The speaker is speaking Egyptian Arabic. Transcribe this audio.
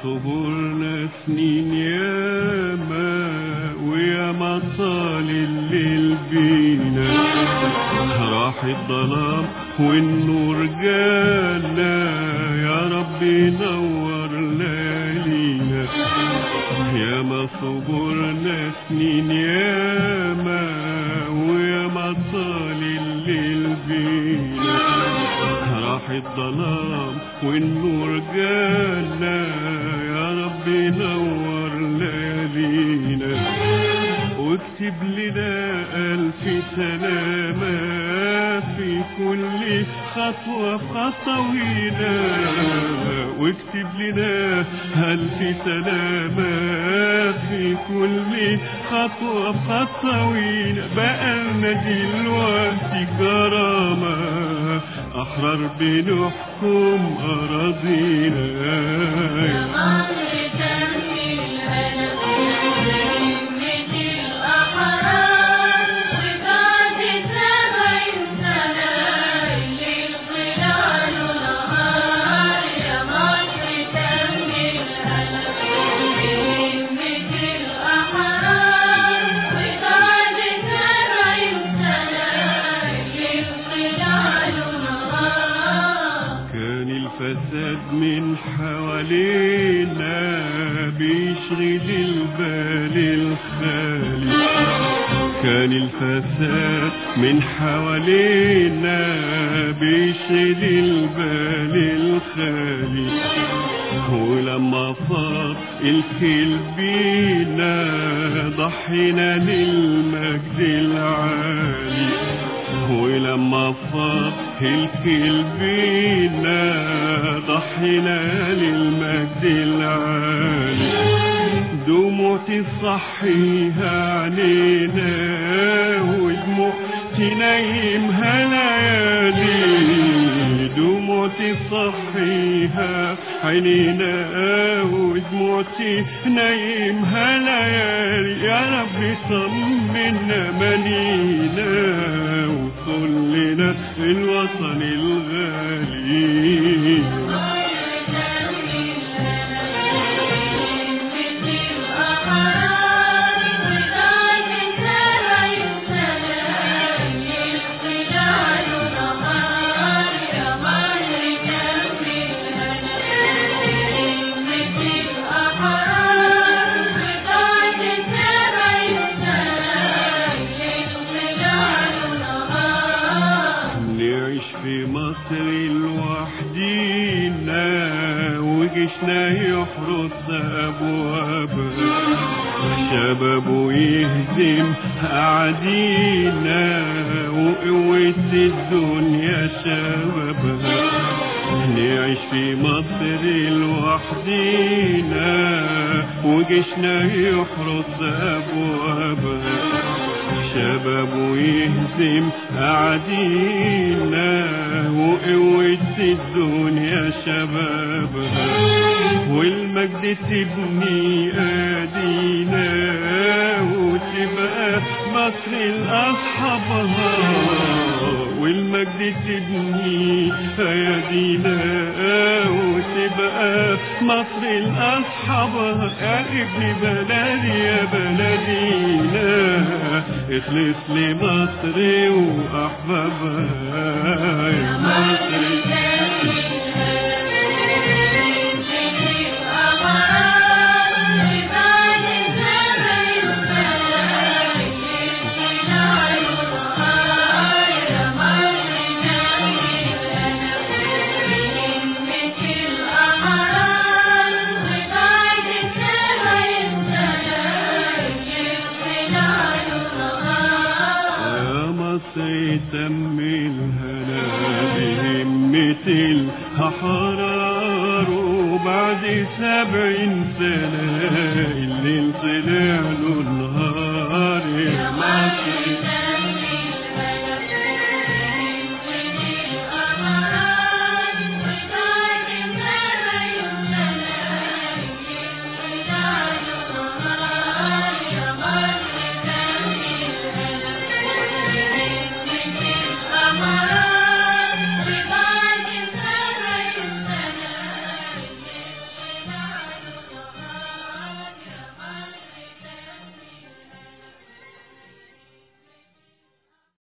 صبرنا سنين ياما وياما طال الليل بينا راح الظلام والنور جانا يا رب نور ليالينا ياما صبرنا سنين ياما وياما طال الليل بينا راح الظلام والنور جانا يا رب نور ليالينا واكتب لنا ألف سلامة في كل خطوة خطوينا واكتب لنا ألف سلامة في كل خطوة خطوينا بقى لنا دلوقتي كرامة أحرار بنحكم أراضينا كان الفساد من حوالينا بيشغل البال الخالي كان الفساد من حوالينا بيشغل البال الخالي ولما فاض الكل بينا ضحينا للمجد العالي ولما فاض الكل بينا ضحينا للمجد العالي دموع تصحيها علينا ودموع تنيمها ليالي دموع تصحيها عينينا ودموع تنيمها ليالي يا رب طمنا منينا وصل لنا الوطن الغالي نعيش في مصر لوحدينا وجيشنا يحرس أبوابها شباب ويهزم أعدينا وقوة الدنيا شبابها نعيش في مصر لوحدينا وجيشنا يحرس أبوابها شباب ويهزم أعدينا وقوة الدنيا شبابها والمجد تبني أدينا وتبقى مصر لأصحابها والمجد تبني أيادينا وتبقى مصر لأصحابها يا ابن بلدي يا بلدينا اخلص لمصر وأحبابها يا مصر يا مصر تم الهنا بهمة الأحرار وبعد سبعين سنة الليل طلع له النهار يا مصر